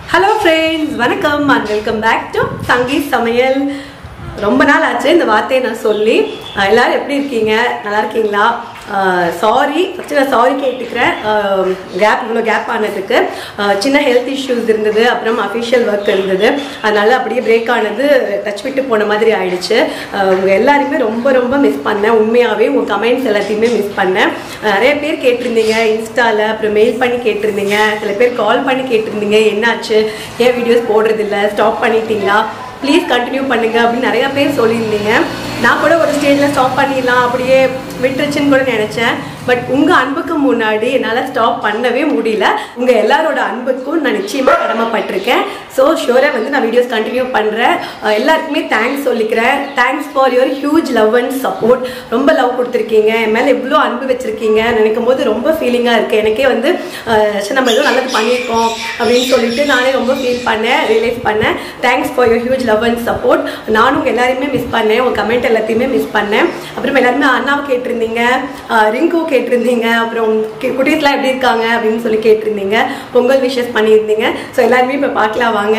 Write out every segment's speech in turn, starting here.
Hello friends வணக்கம் and welcome back to Sangeeth சமையல் ரொம்ப நாள் ஆச்சு இந்த வார்த்தையை நான் சொல்லி அஹ் எல்லாரும் எப்படி இருக்கீங்க நல்லா இருக்கீங்களா சாரி ஃபஸ்ட்டு நான் சாரி கேட்டுக்கிறேன் கேப் இவ்வளோ கேப் ஆனதுக்கு அஹ் சின்ன ஹெல்த் இஷ்யூஸ் இருந்தது அப்புறம் அஃபிஷியல் ஒர்க் இருந்தது அதனால அப்படியே பிரேக் ஆனது டச் விட்டு போன மாதிரி ஆயிடுச்சு அஹ் உங்க எல்லாரையுமே ரொம்ப ரொம்ப மிஸ் பண்ணேன் உண்மையாகவே உங்கள் கமெண்ட்ஸ் எல்லாத்தையுமே மிஸ் பண்ணேன் அஹ் நிறைய பேர் கேட்டிருந்தீங்க இன்ஸ்டாவில் அப்புறம் மெயில் பண்ணி கேட்டிருந்தீங்க சில பேர் கால் பண்ணி கேட்டிருந்தீங்க என்னாச்சு ஏன் வீடியோஸ் போடுறதில்ல ஸ்டாப் பண்ணிட்டீங்களா ப்ளீஸ் கண்டினியூ பண்ணுங்க அப்படின்னு நிறைய பேர் சொல்லியிருந்தீங்க நான் கூட ஒரு ஸ்டேஜில் ஸ்டாப் பண்ணிடலாம் அப்படியே விட்டுருச்சுன்னு கூட நினச்சேன் பட் உங்கள் அன்புக்கு முன்னாடி என்னால் ஸ்டாப் பண்ணவே முடியல உங்கள் எல்லாரோட அன்புக்கும் நான் நிச்சயமாக கடமைப்பட்டிருக்கேன் ஸோ ஷோராக வந்து நான் வீடியோஸ் கண்டினியூ பண்ணுறேன் எல்லாருக்குமே தேங்க்ஸ் சொல்லிக்கிறேன் thanks for your huge love and support ரொம்ப லவ் கொடுத்துருக்கீங்க என் மேலே எவ்வளோ அன்பு வச்சுருக்கீங்க நினைக்கும் போது ரொம்ப ஃபீலிங்காக இருக்குது எனக்கே வந்து அஹ், சரி நம்ம ஏதோ நல்லது பண்ணியிருக்கோம் அப்படின்னு சொல்லிட்டு நானே ரொம்ப ஃபீல் பண்ணேன் ரியலைஸ் பண்ணேன் thanks for your huge love and support நானும் உங்கள் எல்லாரையுமே மிஸ் பண்ணேன் உங்கள் கமெண்ட் எல்லாத்தையுமே மிஸ் பண்ணேன் அப்புறம் எல்லாருமே அண்ணாவை கேட்டிருந்தீங்க அஹ், ரிங்கு கேட்டிருந்தீங்க அப்புறம் கி- குட்டீஸ்லாம் எப்படி இருக்காங்க அப்படின்னு சொல்லி கேட்டிருந்தீங்க பொங்கல் விஷஸ் பண்ணியிருந்தீங்க ஸோ எல்லாருமே இப்போ பார்க்கலாம் வாங்க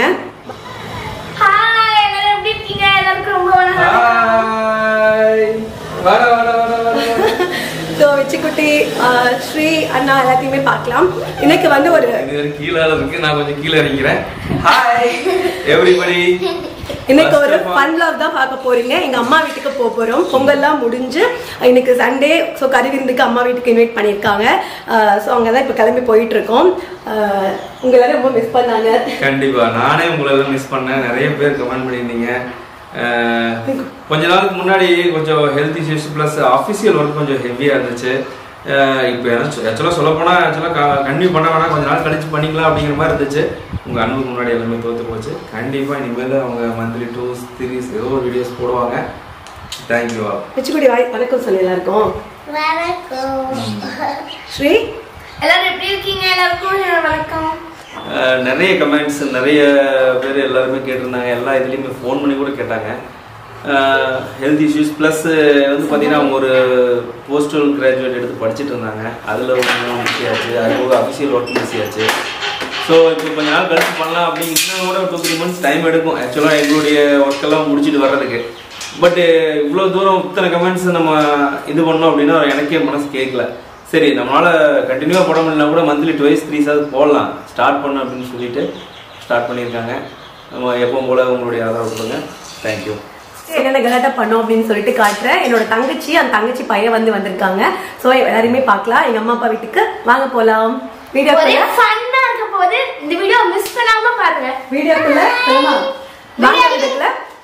ஹாய் எல்லாரும் எப்படி இருக்கீங்க எல்லாருக்கும் ரொம்ப வணக்கம் ஹாய் வர வர வர வர வர. ஸோ வச்சுக்குட்டி அஹ், ஸ்ரீ அண்ணா எல்லாத்தையுமே பார்க்கலாம் இன்னைக்கு வந்து ஒரு இது ஒரு கீழே இருக்கு நான் கொஞ்சம் கீழே இறங்கிறேன் ஹாய் எவ்ரிபடி இன்னைக்கு ஒரு ஃபன் vlog தான் பார்க்க போறீங்க எங்க அம்மா வீட்டுக்கு போக போறோம் பொங்கல்லாம் முடிஞ்சு இன்னைக்கு சண்டே ஸோ கறி விருந்துக்கு அம்மா வீட்டுக்கு இன்வைட் பண்ணியிருக்காங்க ஸோ அங்கே தான் இப்போ கிளம்பி போயிட்டு இருக்கோம் அஹ், உங்க எல்லாரும் ரொம்ப மிஸ் பண்ணாங்க கண்டிப்பா நானே உங்களை எல்லாம் மிஸ் பண்ணேன் நிறைய பேர் கமெண்ட் பண்ணியிருந்தீங்க அஹ், கொஞ்ச நாளுக்கு முன்னாடி கொஞ்சம் health issues plus official work கொஞ்சம் ஹெவியாக இருந்துச்சு அஹ், இப்போ ஆக்சுவலாக சொல்ல போனால் ஆக்சுவலாக கண்டினியூ பண்ண வேணாம் கொஞ்ச நாள் கழிச்சு பண்ணிக்கலாம் அப்படிங்கிற மாதிரி இருந்துச்சு உங்கள் அன்புக்கு முன்னாடி எல்லாமே தோத்து போச்சு கண்டிப்பாக இனிமேல் அவங்க மந்த்லி டூ சீரீஸ் ஏதோ ஒரு வீடியோஸ் போடுவாங்க தேங்க்யூ ஆல் வச்சுக்குடி வாய் வணக்கம் சொல்லி எல்லாருக்கும் வணக்கம் ஸ்ரீ எல்லாரும் எப்படி இருக்கீங்க எல்லாருக்கும் என்னோட வணக்கம் அஹ் நிறைய கமெண்ட்ஸ் நிறைய பேர் எல்லாருமே கேட்டிருந்தாங்க எல்லா இதுலேயுமே ஃபோன் பண்ணி கூட கேட்டாங்க ஹெல்த் இஷ்யூஸ் ப்ளஸ் வந்து பார்த்தீங்கன்னா அவங்க ஒரு போஸ்டல் கிராஜுவேட் எடுத்து படிச்சுட்டு இருந்தாங்க அதில் கொஞ்சம் பிஸி ஆச்சு அது போக அஃபிஷியல் ஒர்க் பிஸி ஆச்சு ஸோ இப்போ கொஞ்ச நாள் கழிச்சு பண்ணலாம் அப்படிங்கன்னா கூட டூ த்ரீ மந்த்ஸ் டைம் எடுக்கும் ஆக்சுவலாக எங்களுடைய ஒர்க்கெல்லாம் முடிச்சுட்டு வர்றதுக்கு பட் இவ்வளோ தூரம் இத்தனை கமெண்ட்ஸ் நம்ம இது பண்ணோம் அப்படின்னா எனக்கே மனசு கேட்கல சரி நம்மளால கண்டினியூவாக போட முடியலனா கூட மந்த்லி டுவைஸ் த்ரீஸாவது போடலாம் ஸ்டார்ட் பண்ண அப்படின்னு சொல்லிட்டு ஸ்டார்ட் பண்ணியிருக்காங்க நம்ம எப்பவும் போல உங்களுடைய ஆதரவு கொடுங்க தேங்க்யூ என்னென்ன கலாட்டா பண்ணோம் அப்படின்னு சொல்லிட்டு காட்டுறேன் என்னோட தங்கச்சி அந்த தங்கச்சி பையன் வந்து வந்திருக்காங்க ஸோ எல்லாரையுமே பார்க்கலாம் எங்க அம்மா அப்பா வீட்டுக்கு வாங்க போலாம் ஒரே வீடியோக்குள்ள ஃபன்னா இருக்க போது இந்த வீடியோ மிஸ் பண்ணாம பாருங்க வீடியோக்குள்ள போலாமா? வாங்க வீடியோக்குள்ள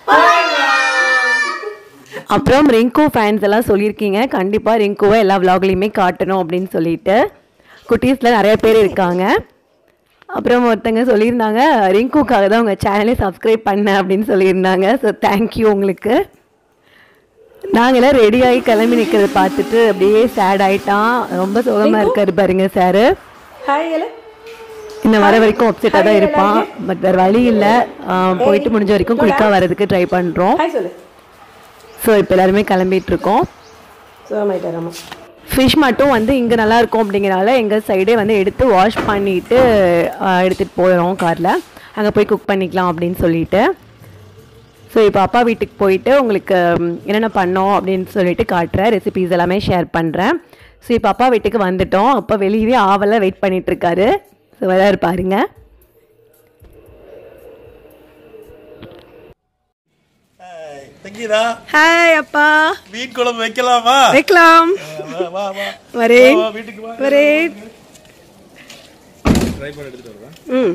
அப்புறம் ரிங்கு ஃபேன்ஸ் எல்லாம் சொல்லியிருக்கீங்க கண்டிப்பாக ரிங்குவை எல்லா விலாக்லையுமே காட்டணும் அப்படின்னு சொல்லிட்டு குட்டீஸில் நிறைய பேர் இருக்காங்க அப்புறம் ஒருத்தங்க சொல்லியிருந்தாங்க ரிங்குக்காக தான் உங்கள் சேனலே சப்ஸ்கிரைப் பண்ணேன் அப்படின்னு சொல்லியிருந்தாங்க ஸோ தேங்க்யூ உங்களுக்கு நாங்களாம் ரெடி ஆகி கிளம்பி நிற்கிறத பார்த்துட்டு அப்படியே சேட் ஆயிட்டான் ரொம்ப சோகமாக இருக்காரு பாருங்க சார் ஹாய் ஹலோ இன்னும் வர வரைக்கும் அப்செட்டாக தான் இருப்பான் பட் வேறு வழி இல்லை போயிட்டு முடிஞ்ச வரைக்கும் குயிக்காக வரதுக்கு ட்ரை பண்ணுறோம் ஹாய் சொல்லு ஸோ இப்போ எல்லாருமே கிளம்பிட்டு இருக்கோம் சோமாயிட்டார் ஆமா ஃபிஷ் மட்டும் வந்து இங்கே நல்லா இருக்கும் அப்படிங்கிறனால எங்கள் சைடே வந்து எடுத்து வாஷ் பண்ணிவிட்டு எடுத்துகிட்டு போயிடும் காரில் அங்கே போய் குக் பண்ணிக்கலாம் அப்படின்னு சொல்லிட்டு ஸோ இப்போ அப்பா வீட்டுக்கு போயிட்டு உங்களுக்கு ம், என்னென்ன பண்ணோம் அப்படின்னு சொல்லிட்டு காட்டுறேன் ரெசிபீஸ் எல்லாமே ஷேர் பண்ணுறேன் ஸோ இப்போ அப்பா வீட்டுக்கு வந்துட்டோம் அப்பா வெளியவே ஆவலாக வெயிட் பண்ணிட்டு இருக்காரு ஸோ வராரு பாருங்க தங்கிதா ஹாய் அப்பா மீன் குழம்பு வைக்கலாமா வைக்கலாம் வா வா வா வரேன் வா, வீட்டுக்கு வா வரேன் ட்ரை பண்ணி எடுத்துட்டு வருவேன் ம்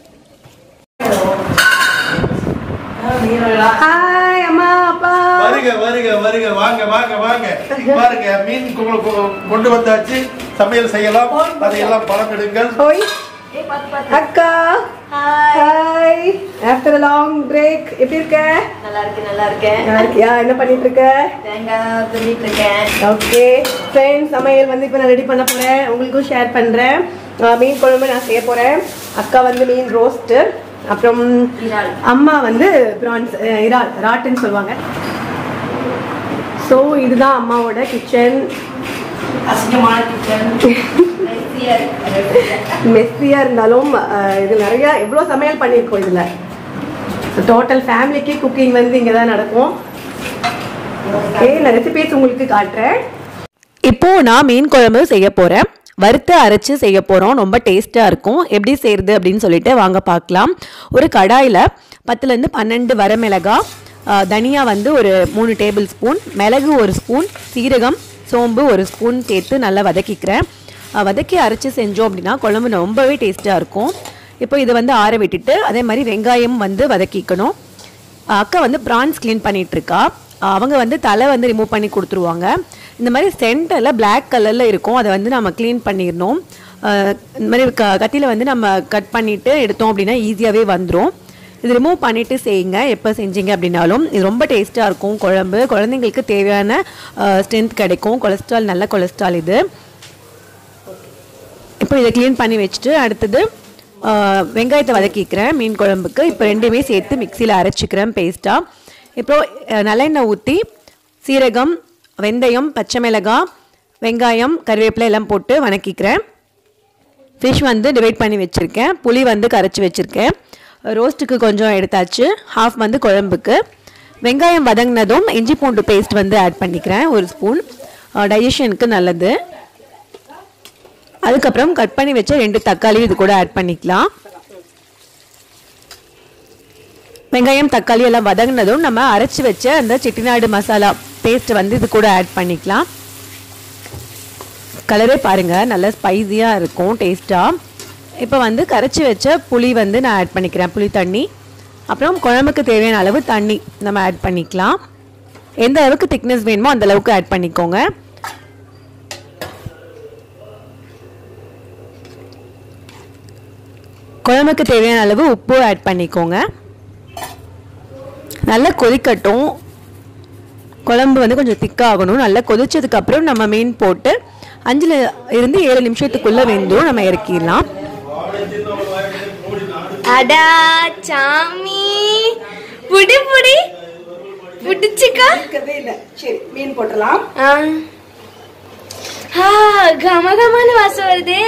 ஹாய் அம்மா அப்பா வருக வருக வருக வாங்க வாங்க வாங்க பாருங்க மீன் கு- கு- கொண்டு வந்தாச்சு சமையல் செய்யலாம் அதையெல்லாம் பழம் எடுங்கள் ஹோய் அக்கா ஹாய் ஆஃப்டர் லாங் பிரேக் எப்படி இருக்க நல்லா இருக்கு நல்லா இருக்கேன் நல்லா இருக்கியா என்ன பண்ணிட்டு இருக்க தேங்காய் துணிட்டு இருக்கேன் ஓகே ஃப்ரெண்ட்ஸ் சமையல் வந்து இப்போ நான் ரெடி பண்ண போகிறேன் உங்களுக்கும் ஷேர் பண்ணுறேன் மீன் குழம்பு நான் செய்ய போகிறேன் அக்கா வந்து மீன் ரோஸ்ட்டு அப்புறம் இறால். அம்மா வந்து ப்ரான்ஸ் இறால் ராட்டுன்னு சொல்லுவாங்க ஸோ இதுதான் அம்மாவோட கிச்சன் அசிங்கமான கிச்சன் மெஸ்ஸியாக இருந்தாலும் அஹ், இது நிறையா எவ்வளோ சமையல் பண்ணியிருக்கோம் இதில் டோட்டல் ஃபேமிலிக்கு குக்கிங் வந்து இங்கே தான் நடக்கும் ஓகே நான் ரெசிபிஸ் உங்களுக்கு காட்டுறேன் இப்போ நான் மீன் குழம்பு செய்ய போகிறேன் வறுத்து அரைச்சு செய்ய போகிறோம் ரொம்ப டேஸ்ட்டாக இருக்கும் எப்படி செய்கிறது அப்படின்னு சொல்லிட்டு வாங்க பார்க்கலாம் ஒரு கடாயில் பத்துலேருந்து பன்னெண்டு வரமிளகா ஆ, தனியா வந்து ஒரு மூணு டேபிள் ஸ்பூன் மிளகு ஒரு ஸ்பூன் சீரகம் சோம்பு ஒரு ஸ்பூன் சேர்த்து நல்லா வதக்கிக்கிறேன் ஆ, வதக்கி அரைச்சி செஞ்சோம் அப்படின்னா குழம்பு ரொம்பவே டேஸ்ட்டாக இருக்கும் இப்போ இதை வந்து ஆற விட்டுட்டு அதே மாதிரி வெங்காயம் வந்து வதக்கிக்கணும் அக்கா வந்து ப்ரான்ஸ் க்ளீன் பண்ணிட்டு இருக்கா அவங்க வந்து தலை வந்து ரிமூவ் பண்ணி கொடுத்துருவாங்க இந்த மாதிரி சென்டரில் Black கலரில் இருக்கும் அதை வந்து நம்ம க்ளீன் பண்ணிடணும் அஹ் இந்த மாதிரி க கத்தியில் வந்து நம்ம கட் பண்ணிவிட்டு எடுத்தோம் அப்படின்னா ஈஸியாகவே வந்துடும் இது ரிமூவ் பண்ணிவிட்டு செய்யுங்க எப்போ செஞ்சீங்க அப்படின்னாலும் இது ரொம்ப டேஸ்ட்டாக இருக்கும் குழம்பு குழந்தைங்களுக்கு தேவையான ஸ்ட்ரென்த் கிடைக்கும் கொலஸ்ட்ரால் நல்ல கொலஸ்ட்ரால் இது இப்போ இதை க்ளீன் பண்ணி வச்சுட்டு அடுத்தது ஆ, வெங்காயத்தை வதக்கிக்கிறேன் மீன் குழம்புக்கு இப்போ ரெண்டுமே சேர்த்து மிக்சியில் அரைச்சிக்கிறேன் பேஸ்ட்டாக இப்போ அஹ், நல்லெண்ணெய் ஊற்றி சீரகம் வெந்தயம் பச்சை மிளகாய் வெங்காயம் கருவேப்பிலை எல்லாம் போட்டு வதக்கிக்கிறேன் ஃபிஷ் வந்து டிவைட் பண்ணி வச்சுருக்கேன் புளி வந்து கரைச்சி வச்சுருக்கேன் ரோஸ்ட்டுக்கு கொஞ்சம் எடுத்தாச்சு ஹாஃப் வந்து குழம்புக்கு வெங்காயம் வதங்கினதும் இஞ்சி பூண்டு பேஸ்ட் வந்து ஆட் பண்ணிக்கிறேன் ஒரு ஸ்பூன் டைஜஷனுக்கு நல்லது அதுக்கப்புறம் கட் பண்ணி வச்ச ரெண்டு தக்காளி இது கூட ஆட் பண்ணிக்கலாம் வெங்காயம் தக்காளி எல்லாம் வதங்கினதும் நம்ம அரைச்சி வச்ச அந்த செட்டிநாடு மசாலா பேஸ்ட் வந்து இது கூட ஆட் பண்ணிக்கலாம் கலரே பாருங்க நல்ல ஸ்பைஸியாக இருக்கும் டேஸ்ட்டாக இப்போ வந்து கரைச்சி வச்ச புளி வந்து நான் ஆட் பண்ணிக்கிறேன் புளி தண்ணி அப்புறம் குழம்புக்கு தேவையான அளவு தண்ணி நம்ம ஆட் பண்ணிக்கலாம் எந்த அளவுக்கு திக்னஸ் வேணுமோ அந்த அளவுக்கு ஆட் பண்ணிக்கோங்க குழம்புக்கு தேவையான அளவு உப்பு ஆட் பண்ணிக்கோங்க நல்லா கொதிக்கட்டும் குழம்பு வந்து கொஞ்சம் திக்காகணும் நல்லா கொதிச்சதுக்கப்புறம் நம்ம மீன் போட்டு அஞ்சில் இருந்து ஏழு நிமிஷத்துக்குள்ளே வெந்தும் நம்ம இறக்கிடலாம் அடா சாமி புடி புடி புடிச்சுக்கா இருக்கவே இல்லை சரி மீன் போட்டுடலாம் ஆ ஆ, கம கமன்னு வாசம் வருதே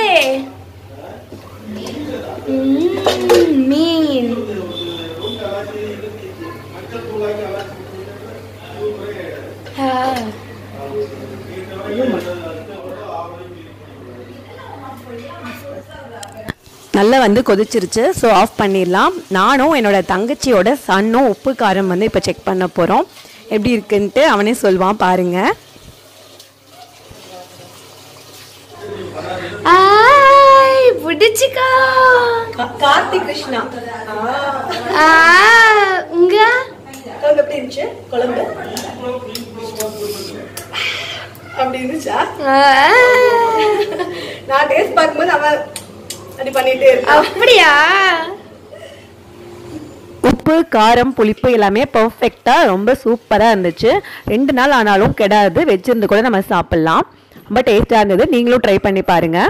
ம்ம், மீன் ஆ, நல்லா வந்து கொதிச்சிருச்சு ஸோ ஆஃப் பண்ணிடலாம் நானும் என்னோட தங்கச்சியோட சன்னும் உப்பு காரம் வந்து இப்போ செக் பண்ண போகிறோம் எப்படி இருக்குன்ட்டு அவனே சொல்வான் பாருங்க ஆய் புடிச்சுக்கா கார்த்திக் கிருஷ்ணா ஆ உங்க குழம்பு எப்படி இருந்துச்சு குழம்பு அப்படி இருந்துச்சா ஆ, நான் டேஸ்ட் பார்க்கும்போது அவன் அப்படி பண்ணிட்டே இருக்கான் அப்படியா உப்பு காரம் புளிப்பு எல்லாமே பர்ஃபெக்டாக ரொம்ப சூப்பராக இருந்துச்சு ரெண்டு நாள் ஆனாலும் கெடாது வச்சிருந்து கூட நம்ம சாப்பிட்லாம் ரொம்ப டேஸ்ட்டாக இருந்தது நீங்களும் ட்ரை பண்ணி பாருங்கள்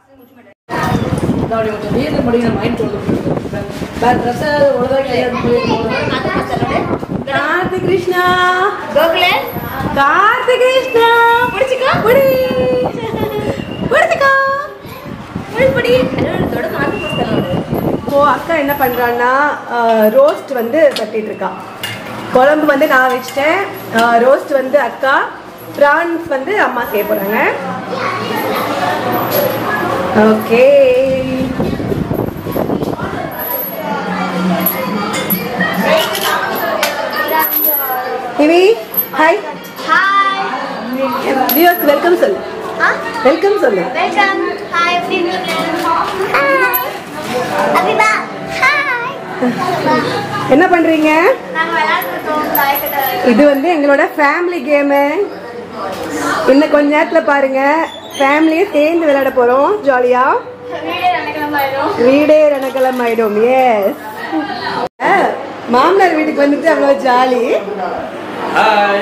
கார்த்திக் கிருஷ்ணா கோகுலே கார்த்திக் கிருஷ்ணா புடிச்சுக்கோ புடி புடிச்சுக்கோ புடி புடி அதோட காத்து மசாலோட இப்போ அக்கா என்ன பண்றான்னா ரோஸ்ட் வந்து கட்டிட்டு இருக்கா குழம்பு வந்து நான் வச்சிட்டேன் ரோஸ்ட் வந்து அக்கா ப்ரான்ஸ் வந்து அம்மா செய்ய போறாங்க ஓகே இவி ஹாய் ஹாய் வியூவர்ஸ் வெல்கம் சொல்லு ஆ வெல்கம் சொல்லு வெல்கம் ஹாய் எப்படி இருக்கீங்க ஹாய் அபிபா ஹாய் என்ன பண்றீங்க நாங்க விளையாடுறோம் தாயக்கட்டை இது வந்து எங்களோட ஃபேமிலி கேமு இன்னும் கொஞ்ச நேரத்துல பாருங்க ஃபேமிலியே சேர்ந்து விளையாட போறோம் ஜாலியா வீடியோ நினைக்கிறோம் வீடே ரணகலம் ஆயிடும் எஸ் மாமனார் வீட்டுக்கு வந்துட்டு அவ்வளவு ஜாலி ஹாய்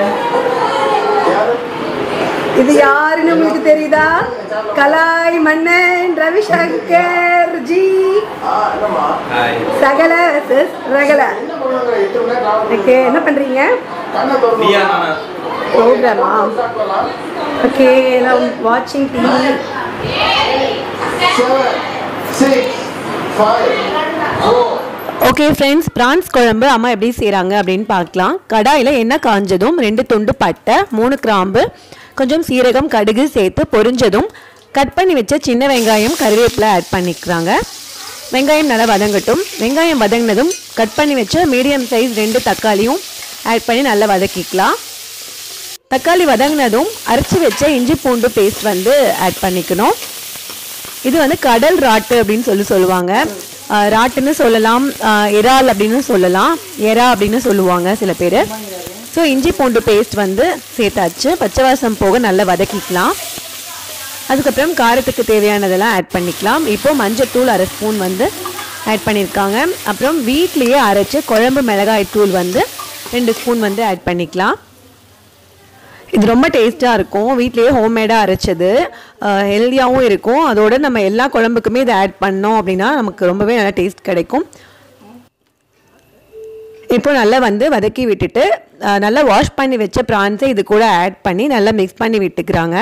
இது யாருன்னு உங்களுக்கு தெரியுதா கலாய் மன்னன் ரவிசங்கர் ஜி ஹாய் சகல versus ரகல ஓகே என்ன பண்றீங்க நீயா நானா ப்ரோக்ராமா ஓகே நான் வாட்சிங் TV seven, six, five, four, okay friends prawns குழம்பு அம்மா எப்படி செய்கிறாங்க அப்படின்னு பார்க்கலாம் கடாயில் எண்ணெய் காஞ்சதும் ரெண்டு துண்டு பட்டை மூணு கிராம்பு கொஞ்சம் சீரகம் கடுகு சேர்த்து பொரிஞ்சதும் கட் பண்ணி வச்ச சின்ன வெங்காயம் கருவேப்பிலை ஆட் பண்ணிக்கிறாங்க வெங்காயம் நல்லா வதங்கட்டும் வெங்காயம் வதங்கினதும் கட் பண்ணி வச்ச மீடியம் சைஸ் ரெண்டு தக்காளியும் ஆட் பண்ணி நல்லா வதக்கிக்கலாம் தக்காளி வதங்கினதும் அரைச்சி வச்ச இஞ்சி பூண்டு பேஸ்ட் வந்து ஆட் பண்ணிக்கணும் இது வந்து கடல் ராட்டு அப்படின்னு சொல்லி சொல்லுவாங்க அஹ் ராட்டுன்னு சொல்லலாம் அஹ் இறால் அப்படின்னு சொல்லலாம் எறா அப்படின்னு சொல்லுவாங்க சில பேர் ஸோ இஞ்சி பூண்டு பேஸ்ட் வந்து சேர்த்தாச்சு பச்சை வாசம் போக நல்லா வதக்கிக்கலாம் அதுக்கப்புறம் காரத்துக்கு தேவையானதெல்லாம் ஆட் பண்ணிக்கலாம் இப்போ மஞ்சத்தூள் அரை ஸ்பூன் வந்து ஆட் பண்ணியிருக்காங்க அப்புறம் வீட்லேயே அரைச்ச குழம்பு மிளகாய் தூள் வந்து ரெண்டு ஸ்பூன் வந்து ஆட் பண்ணிக்கலாம் இது ரொம்ப டேஸ்ட்டாக இருக்கும் வீட்லேயே ஹோம்மேடாக அரைச்சது ஹெல்த்தியாகவும் இருக்கும் அதோட நம்ம எல்லா குழம்புக்குமே இதை ஆட் பண்ணோம் அப்படின்னா நமக்கு ரொம்பவே நல்லா டேஸ்ட் கிடைக்கும் இப்போ நல்லா வந்து வதக்கி விட்டுட்டு அஹ், நல்லா வாஷ் பண்ணி வச்ச ப்ரான்ஸை இது கூட ஆட் பண்ணி நல்லா மிக்ஸ் பண்ணி விட்டுக்கிறாங்க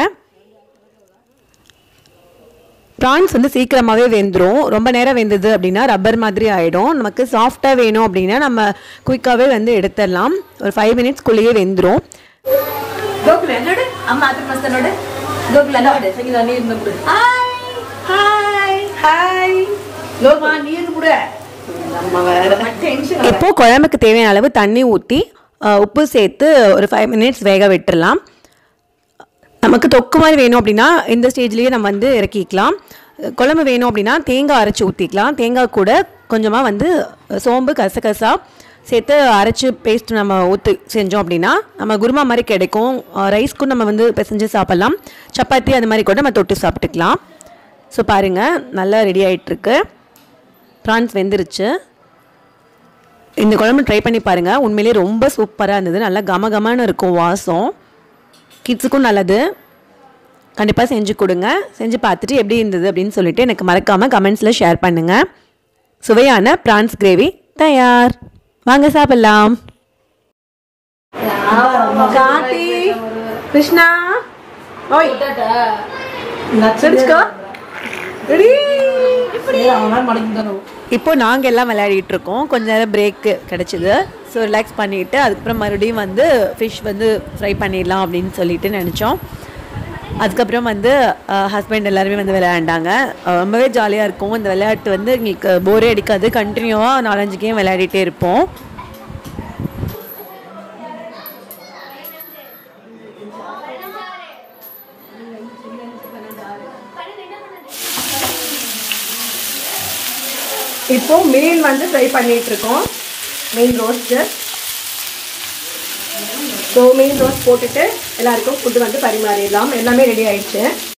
ப்ரான்ஸ் வந்து சீக்கிரமாகவே வெந்துடும் ரொம்ப நேரம் வெந்தது அப்படின்னா ரப்பர் மாதிரி ஆகிடும் நமக்கு சாஃப்டாக வேணும் அப்படின்னா நம்ம குயிக்காகவே வந்து எடுத்துடலாம் ஒரு ஃபைவ் மினிட்ஸ்க்குள்ளேயே வெந்துடும் கோகுல என்னோட அம்மா ஆத்திர மஸ்தனோட கோகுல என்னோட சங்கீதா நீ இருந்து கொடு ஹாய் ஹாய் ஹாய் லோமா நீ இருந்து கொடு நம்ம வேற டென்ஷன் இப்போ குழம்புக்கு தேவையான அளவு தண்ணி ஊற்றி உப்பு சேர்த்து ஒரு ஃபைவ் மினிட்ஸ் வேக விட்டுறலாம் நமக்கு தொக்கு மாதிரி வேணும் அப்படின்னா இந்த ஸ்டேஜ்லேயே நம்ம வந்து இறக்கிக்கலாம் குழம்பு வேணும் அப்படின்னா தேங்காய் அரைச்சி ஊற்றிக்கலாம் தேங்காய் கூட கொஞ்சமாக வந்து சோம்பு கசகசா சேர்த்து அரைச்சி பேஸ்ட் நம்ம ஊற்றி செஞ்சோம் அப்படின்னா நம்ம குருமா மாதிரி கிடைக்கும் ரைஸ்க்கும் நம்ம வந்து பிசைஞ்சு சாப்பிட்லாம் சப்பாத்தி அந்த மாதிரி கூட நம்ம தொட்டு சாப்பிட்டுக்கலாம் ஸோ பாருங்கள் நல்லா ரெடி ஆகிட்டுருக்கு ப்ரான்ஸ் வெந்துருச்சு இந்த குழம்பு ட்ரை பண்ணி பாருங்கள் உண்மையிலேயே ரொம்ப சூப்பராக இருந்தது நல்லா கம கமன்னு இருக்கும் வாசம் கிட்ஸுக்கும் நல்லது கண்டிப்பாக செஞ்சு கொடுங்க செஞ்சு பார்த்துட்டு எப்படி இருந்தது அப்படின்னு சொல்லிட்டு எனக்கு மறக்காமல் கமெண்ட்ஸில் ஷேர் பண்ணுங்கள் சுவையான ப்ரான்ஸ் கிரேவி தயார் வாங்க சாப்பிட்லாம் கார்த்தி கிருஷ்ணா ஓய் சிரிச்சுக்கோ ரெடி இப்போ நாங்கள் எல்லாம் விளையாடிட்டு இருக்கோம் கொஞ்ச நேரம் பிரேக்கு கிடச்சிது ஸோ ரிலாக்ஸ் பண்ணிவிட்டு அதுக்கப்புறம் மறுபடியும் வந்து ஃபிஷ் வந்து ஃப்ரை பண்ணிடலாம் அப்படின்னு சொல்லிட்டு நினச்சோம் அதுக்கப்புறம் வந்து ஹஸ்பண்ட் எல்லாருமே வந்து விளையாண்டாங்க அஹ் ரொம்பவே ஜாலியாக இருக்கும் இந்த விளையாட்டு வந்து எங்களுக்கு போரே அடிக்காது கண்டினியூவாக நாலஞ்சு கேம் விளையாடிட்டே இருப்போம் இப்போ மீன் வந்து ஃப்ரை பண்ணிட்டு இருக்கோம் மீன் ரோஸ்ட்டு ஸோ மீன் ரோஸ்ட் போட்டுட்டு எல்லாருக்கும் ஃபுட்டு வந்து பரிமாறிடலாம் எல்லாமே ரெடி ஆயிடுச்சு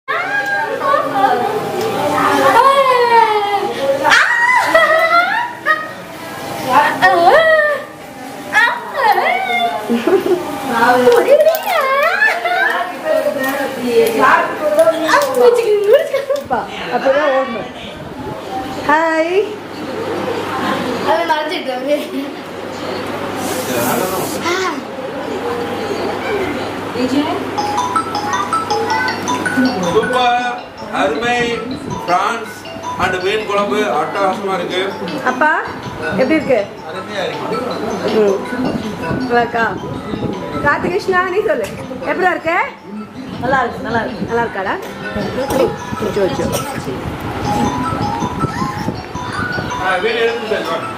அப்பதான் ஓடணும் ஹாய் சூப்பர் அருமை பிரான்ஸ் அண்ட் மீன் குழம்பு அட்டகாசமா இருக்கு அப்பா எப்படி இருக்கு அருமையா இருக்கு ம். நல்லா இருக்கா கார்த்திகிருஷ்ணா நீ சொல்லு எப்படிடா இருக்க நல்லா இருக்கு நல்லா இருக்கு நல்லா இருக்காடா வச்சு வச்சு வீடு எடுத்து பேசுவாங்க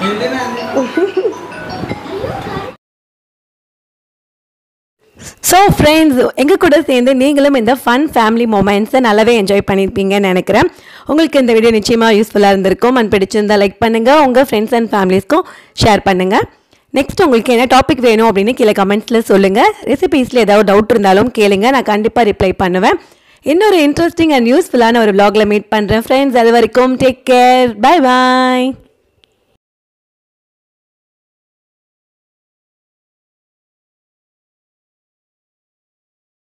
ஸோ ஃப்ரெண்ட்ஸ் எங்கள் கூட சேர்ந்து நீங்களும் இந்த ஃபன் ஃபேமிலி மூமெண்ட்ஸை நல்லாவே என்ஜாய் பண்ணியிருப்பீங்கன்னு நினைக்கிறேன் உங்களுக்கு இந்த வீடியோ நிச்சயமாக யூஸ்ஃபுல்லாக இருந்திருக்கும் அண்ட் பிடிச்சிருந்தா லைக் பண்ணுங்கள் உங்கள் ஃப்ரெண்ட்ஸ் அண்ட் ஃபேமிலிஸ்க்கும் ஷேர் பண்ணுங்கள் நெக்ஸ்ட் உங்களுக்கு என்ன டாபிக் வேணும் அப்படின்னு கீழே கமெண்ட்ஸில் சொல்லுங்கள் ரெசிபீஸில் ஏதாவது டவுட் இருந்தாலும் கேளுங்க நான் கண்டிப்பாக ரிப்ளை பண்ணுவேன் இன்னொரு இன்ட்ரெஸ்டிங் அண்ட் யூஸ்ஃபுல்லான ஒரு vlogல மீட் பண்ணுறேன் ஃப்ரெண்ட்ஸ் அது வரைக்கும் டேக் கேர் பை பாய்